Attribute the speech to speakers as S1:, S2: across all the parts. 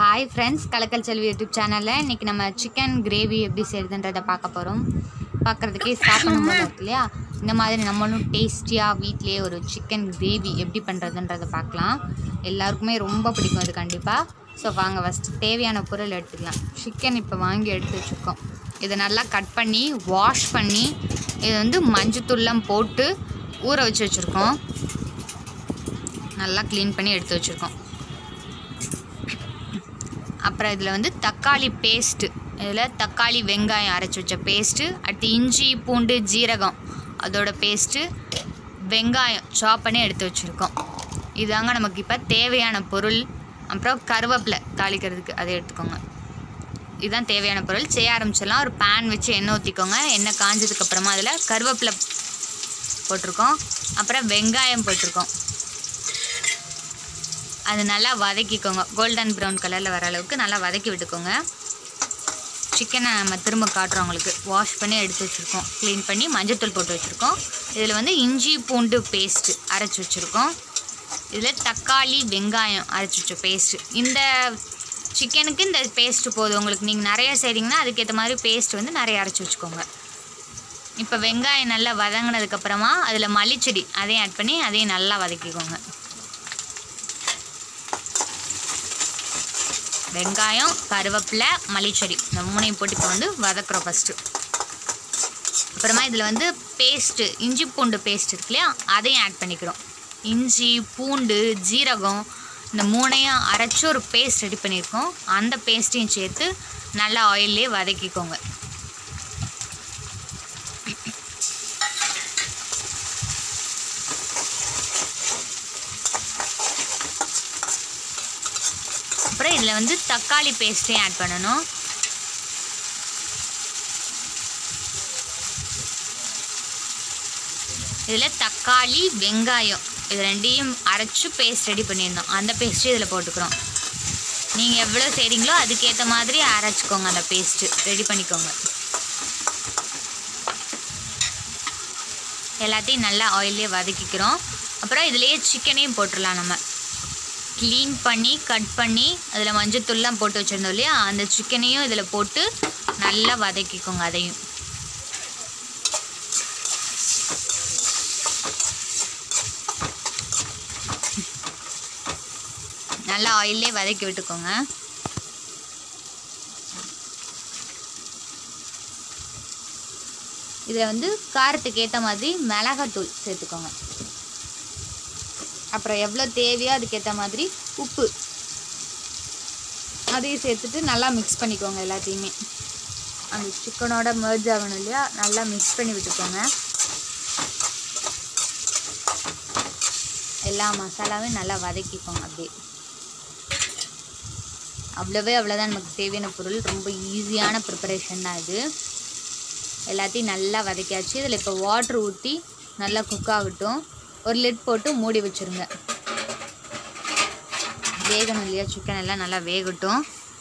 S1: hi friends கலக்கல் செல்வி YouTube சேனலில் இன்றைக்கி நம்ம சிக்கன் கிரேவி எப்படி செய்யுதுன்றதை பார்க்க போகிறோம் பார்க்குறதுக்கே சாப்பிடணும் போல இருக்கு இல்லையா இந்த மாதிரி நம்மளும் டேஸ்டியாக வீட்டிலேயே ஒரு சிக்கன் கிரேவி எப்படி பண்ணுறதுன்றதை பார்க்கலாம் எல்லாருக்குமே ரொம்ப பிடிக்கும் இது கண்டிப்பாக ஸோ வாங்க ஃபஸ்ட்டு தேவையான பொருள் எடுத்துக்கலாம் சிக்கன் இப்போ வாங்கி எடுத்து வச்சுருக்கோம் இதை நல்லா கட் பண்ணி வாஷ் பண்ணி இது வந்து மஞ்சத்தூள்லாம் போட்டு ஊற வச்சு வச்சுருக்கோம் நல்லா க்ளீன் பண்ணி எடுத்து வச்சுருக்கோம் அப்புறம் இதில் வந்து தக்காளி பேஸ்ட்டு இதில் தக்காளி வெங்காயம் அரைச்சி வச்ச பேஸ்ட்டு அடுத்து இஞ்சி பூண்டு ஜீரகம் அதோட பேஸ்ட்டு வெங்காயம் சாப் பண்ணி எடுத்து வச்சுருக்கோம் இதாங்க நமக்கு இப்போ தேவையான பொருள் அப்புறம் கருவேப்பிலை தாளிக்கிறதுக்கு அதை எடுத்துக்கோங்க இதுதான் தேவையான பொருள் செய்ய ஆரம்பிச்சிடலாம் ஒரு பேன் வச்சு எண்ணெய் ஊற்றிக்கோங்க எண்ணெய் காஞ்சதுக்கப்புறமா அதில் கருவேப்பிலை போட்டிருக்கோம் அப்புறம் வெங்காயம் போட்டிருக்கோம் அது நல்லா வதக்கிக்கோங்க கோல்டன் ப்ரௌன் கலரில் வர அளவுக்கு நல்லா வதக்கி விட்டுக்கோங்க சிக்கனை நம்ம திரும்ப காட்டுறோம் உங்களுக்கு வாஷ் பண்ணி எடுத்து வச்சுருக்கோம் க்ளீன் பண்ணி மஞ்சத்தூள் போட்டு வச்சுருக்கோம் இதில் வந்து இஞ்சி பூண்டு பேஸ்ட்டு அரைச்சி வச்சுருக்கோம் இதில் தக்காளி வெங்காயம் அரைச்சி வச்ச பேஸ்ட்டு இந்த சிக்கனுக்கு இந்த பேஸ்ட்டு போதும் உங்களுக்கு நீங்கள் நிறைய செய்கிறீங்கன்னா அதுக்கேற்ற மாதிரி பேஸ்ட் வந்து நிறைய அரைச்சி வச்சுக்கோங்க இப்போ வெங்காயம் நல்லா வதங்கினதுக்கப்புறமா அதில் மல்லிச்செடி அதையும் ஆட் பண்ணி அதையும் நல்லா வதக்கிக்கோங்க வெங்காயம் கருவேப்பிலை மல்லிச்செடி இந்த மூணையும் போட்டு இப்போ வந்து வதக்குறோம் ஃபஸ்ட்டு அப்புறமா இதில் வந்து பேஸ்ட்டு இஞ்சி பூண்டு பேஸ்ட் இருக்கு இல்லையா அதையும் ஆட் பண்ணிக்கிறோம் இஞ்சி பூண்டு ஜீரகம் இந்த மூணையும் அரைச்சி ஒரு பேஸ்ட் ரெடி பண்ணியிருக்கோம் அந்த பேஸ்ட்டையும் சேர்த்து நல்லா ஆயிலே வதக்கிக்கோங்க அப்புறம் இதில் வந்து தக்காளி பேஸ்ட்டையும் ஆட் பண்ணணும் இதில் தக்காளி வெங்காயம் இது ரெண்டையும் அரைச்சி பேஸ்ட் ரெடி பண்ணியிருந்தோம் அந்த பேஸ்ட்டு இதில் போட்டுக்கிறோம் நீங்கள் எவ்வளோ செய்கிறீங்களோ அதுக்கேற்ற மாதிரி அரைச்சிக்கோங்க அந்த பேஸ்ட்டு ரெடி பண்ணிக்கோங்க எல்லாத்தையும் நல்லா ஆயிலே வதக்கிக்கிறோம் அப்புறம் இதுலேயே சிக்கனையும் போட்டுடலாம் நம்ம க்ளீன் பண்ணி கட் பண்ணி அதில் மஞ்சத்தூள்லாம் போட்டு வச்சுருந்தோம் இல்லையா அந்த சிக்கனையும் இதில் போட்டு நல்லா வதக்கிக்கோங்க அதையும் நல்லா ஆயிலே வதக்கி விட்டுக்கோங்க இதில் வந்து காரத்துக்கு ஏற்ற மாதிரி மிளகாத்தூள் சேர்த்துக்கோங்க அப்புறம் எவ்வளோ தேவையோ அதுக்கேற்ற மாதிரி உப்பு அதையும் சேர்த்துட்டு நல்லா மிக்ஸ் பண்ணிக்கோங்க எல்லாத்தையுமே அந்த சிக்கனோட merge ஆகணும் இல்லையா நல்லா மிக்ஸ் பண்ணி விட்டுக்கோங்க எல்லா மசாலாவையும் நல்லா வதக்கிக்கோங்க அப்படியே அவ்வளோவே அவ்வளோதான் நமக்கு தேவையான பொருள் ரொம்ப ஈஸியான ப்ரிப்பரேஷன் தான் இது எல்லாத்தையும் நல்லா வதக்கியாச்சு இதில் இப்போ வாட்ரு ஊற்றி நல்லா குக் ஆகட்டும் ஒரு லிட் போட்டு மூடி வச்சுருங்க வேகணும் இல்லையா சிக்கன் எல்லாம் நல்லா வேகட்டும்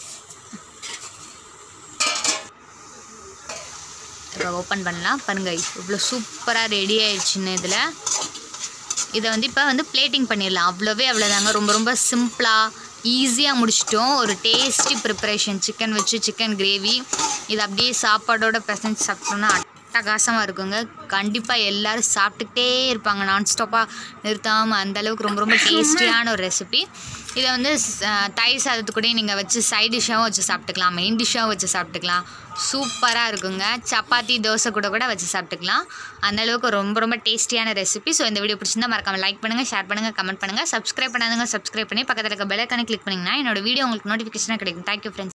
S1: இப்போ ஓப்பன் பண்ணலாம் பாருங்க இவ்வளோ சூப்பராக ரெடி ஆயிடுச்சுன்னு இதில் இதை வந்து இப்போ வந்து பிளேட்டிங் பண்ணிடலாம் அவ்வளோவே அவ்வளோதாங்க ரொம்ப ரொம்ப சிம்பிளாக ஈஸியாக முடிச்சிட்டோம் ஒரு டேஸ்டி ப்ரிப்பரேஷன் சிக்கன் வச்சு சிக்கன் கிரேவி இது அப்படியே சாப்பாடோட பிசைஞ்சு சாப்பிட்டோம்னா அட்டகாசமாக இருக்குங்க கண்டிப்பாக எல்லோரும் சாப்பிட்டுக்கிட்டே இருப்பாங்க நான்ஸ்டாப்பாக நிறுத்தாமல் அந்தளவுக்கு ரொம்ப ரொம்ப டேஸ்டியான ஒரு ரெசிபி இதை வந்து ச- தயிர் சாதத்துக்கூடயே நீங்கள் வச்சு சைட் டிஷ்ஷாகவும் வச்சு சாப்பிட்டுக்கலாம் மெயின் டிஷ்ஷாகவும் வச்சு சாப்பிட்டுக்கலாம் சூப்பராக இருக்குங்க சப்பாத்தி தோசை கூட கூட வச்சு சாப்பிட்டுக்கலாம் அந்த அளவுக்கு ரொம்ப ரொம்ப டேஸ்டியான ரெசிபி ஸோ இந்த வீடியோ பிடிச்சிருந்தா மறக்காம லைக் பண்ணுங்கள் ஷேர் பண்ணுங்கள் கமெண்ட் பண்ணுங்கள் சப்ஸ்கிரைப் பண்ணாதவங்க சப்ஸ்கிரைப் பண்ணி பக்கத்தில் இருக்க பெல் ஐக்கானை கிளிக் பண்ணிங்கன்னா என்னோட வீடியோ உங்களுக்கு நோட்டிஃபிகேஷனாக கிடைக்கும் தேங்க்யூ ஃப்ரெண்ட்ஸ்